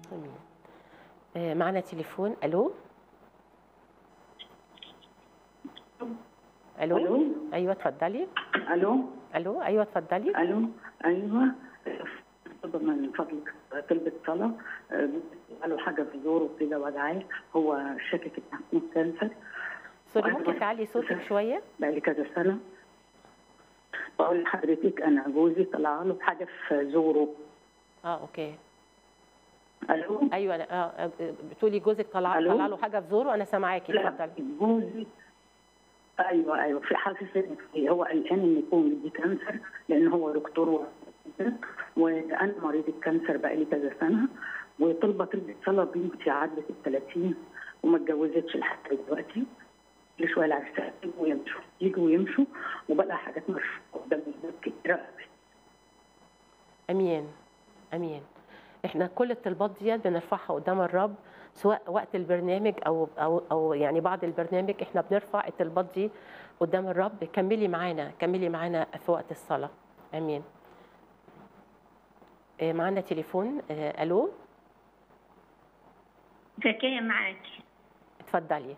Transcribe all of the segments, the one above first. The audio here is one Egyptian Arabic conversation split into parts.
امين آه، معنا تليفون الو الو الو ايوه اتفضلي الو الو ايوه اتفضلي الو ايوه طب من فضلك طلبة صلاة آه، قالوا حاجة في زوره كده وجعاه هو شاكك انها تكون كانسر سوري ممكن تعلي صوتك شويه بقالي كذا سنة بقول لحضرتك أنا جوزي طلع له حاجة في زوره اه اوكي ألو ايوه أنا- اه آه، بتقولي جوزك طلع ألو؟ طلع له حاجه في زوره انا سامعاكي لا اتفضلي جوزي ايوه ايوه في حاسس ان هو قلقان ان يكون دي كانسر لان هو دكتور و- وانا مريض الكانسر بقالي كذا سنه وطلبه طلبه صلاه بنتي عدت ال 30 وما اتجوزتش لحد دلوقتي كل شويه العرسان يجوا ويمشوا يجوا ويمشوا وبقى حاجات مرفوعه قدام الباب كتير قوي. امين امين احنا كل الطلبات ديت بنرفعها قدام الرب سواء وقت البرنامج او او او يعني بعد البرنامج احنا بنرفع الطلبات دي قدام الرب كملي معانا كملي معانا في وقت الصلاه امين آه، معانا تليفون آه، الو زكية معاكي اتفضلي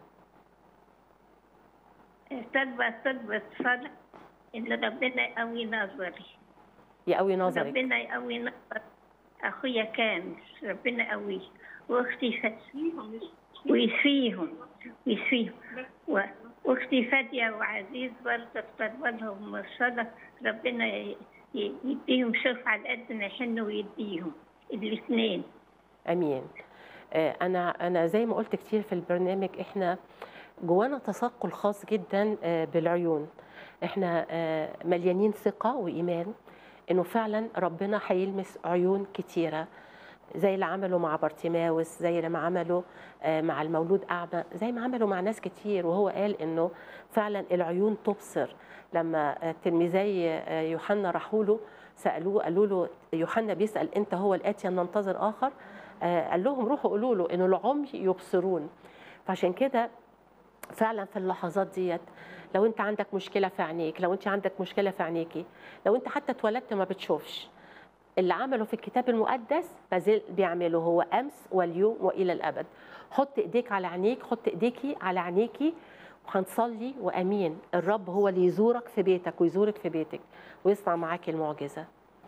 طلبة طلبة صلاة إن ربنا يقوي نظري يقوي نظرك ربنا يقوي نظر أخويا كامل ربنا يقويه وأختي فاتيهم ويشفيهم ويشفيهم و- وأختي فادية وعزيز برضه طلب لهم الصلاة ربنا ي- ي- يديهم شوف على قد ما يحنوا ويديهم الاثنين امين آه، انا انا زي ما قلت كتير في البرنامج احنا جوانا تثقل خاص جدا آه، بالعيون احنا آه، مليانين ثقه وايمان انه فعلا ربنا هيلمس عيون كتيره زي اللي عملوا مع بارتيماوس زي اللي ما عملوا آه، مع المولود اعمى زي ما عملوا مع ناس كتير وهو قال انه فعلا العيون تبصر لما آه، تلميذي آه، يوحنا راحوا له سالوه قالوا له يوحنا بيسال انت هو الاتي ان ننتظر اخر آه، قال لهم روحوا قولوا له ان العمي يبصرون فعشان كده فعلا في اللحظات ديت لو انت عندك مشكله في عينيك لو انت عندك مشكله في عينيكي لو انت حتى اتولدت ما بتشوفش اللي عمله في الكتاب المقدس ما زال بيعمله هو امس واليوم والى الابد حط ايديك على عينيك حط ايديكي على عينيكي وهنصلي وامين الرب هو اللي يزورك في بيتك ويزورك في بيتك ويصنع معاك المعجزه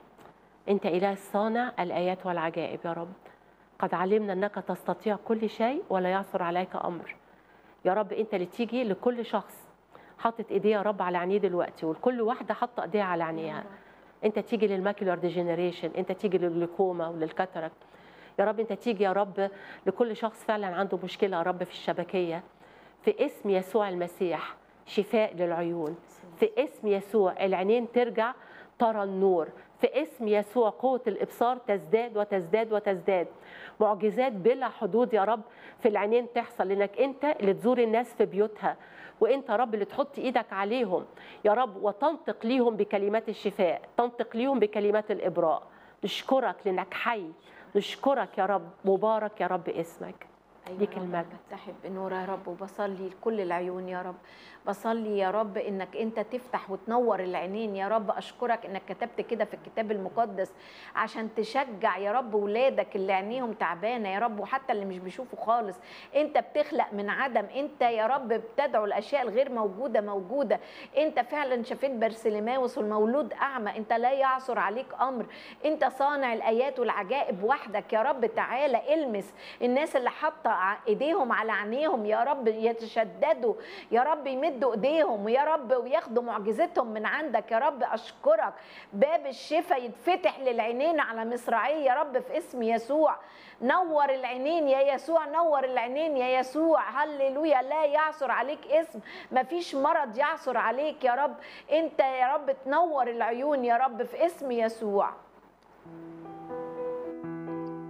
انت اله صانع الايات والعجائب يا رب قد علمنا انك تستطيع كل شيء ولا يعثر عليك امر يا رب انت اللي تيجي لكل شخص حاطط ايديه يا رب على عينيه دلوقتي وكل واحده حاطه ايديها على عينيها انت تيجي للماكيولار ديجنريشن انت تيجي للجلوكوما وللكاتراك يا رب انت تيجي يا رب لكل شخص فعلا عنده مشكله يا رب في الشبكيه في اسم يسوع المسيح شفاء للعيون في اسم يسوع العينين ترجع ترى النور في اسم يسوع قوة الإبصار تزداد وتزداد وتزداد معجزات بلا حدود يا رب في العينين تحصل لأنك أنت اللي تزور الناس في بيوتها وانت يا رب اللي تحط ايدك عليهم يا رب وتنطق ليهم بكلمات الشفاء تنطق ليهم بكلمات الابراء نشكرك لانك حي نشكرك يا رب مبارك يا رب اسمك ليك يا رب المجد. بتحب بنور يا رب وبصلي لكل العيون يا رب بصلي يا رب انك انت تفتح وتنور العينين يا رب اشكرك انك كتبت كده في الكتاب المقدس عشان تشجع يا رب ولادك اللي عينيهم تعبانه يا رب وحتى اللي مش بيشوفوا خالص انت بتخلق من عدم انت يا رب بتدعو الاشياء الغير موجوده موجوده انت فعلا شفيت برسلماوس والمولود اعمى انت لا يعثر عليك امر انت صانع الايات والعجائب وحدك يا رب تعالى المس الناس اللي حاطه ع- ايديهم على عينيهم يا رب يتشددوا يا رب يمدوا ايديهم ويا رب وياخدوا معجزتهم من عندك يا رب اشكرك باب الشفاء يتفتح للعينين على مصراعيه يا رب في اسم يسوع نور العينين يا يسوع نور العينين يا يسوع هللويا لا يعثر عليك اسم مفيش مرض يعثر عليك يا رب انت يا رب تنور العيون يا رب في اسم يسوع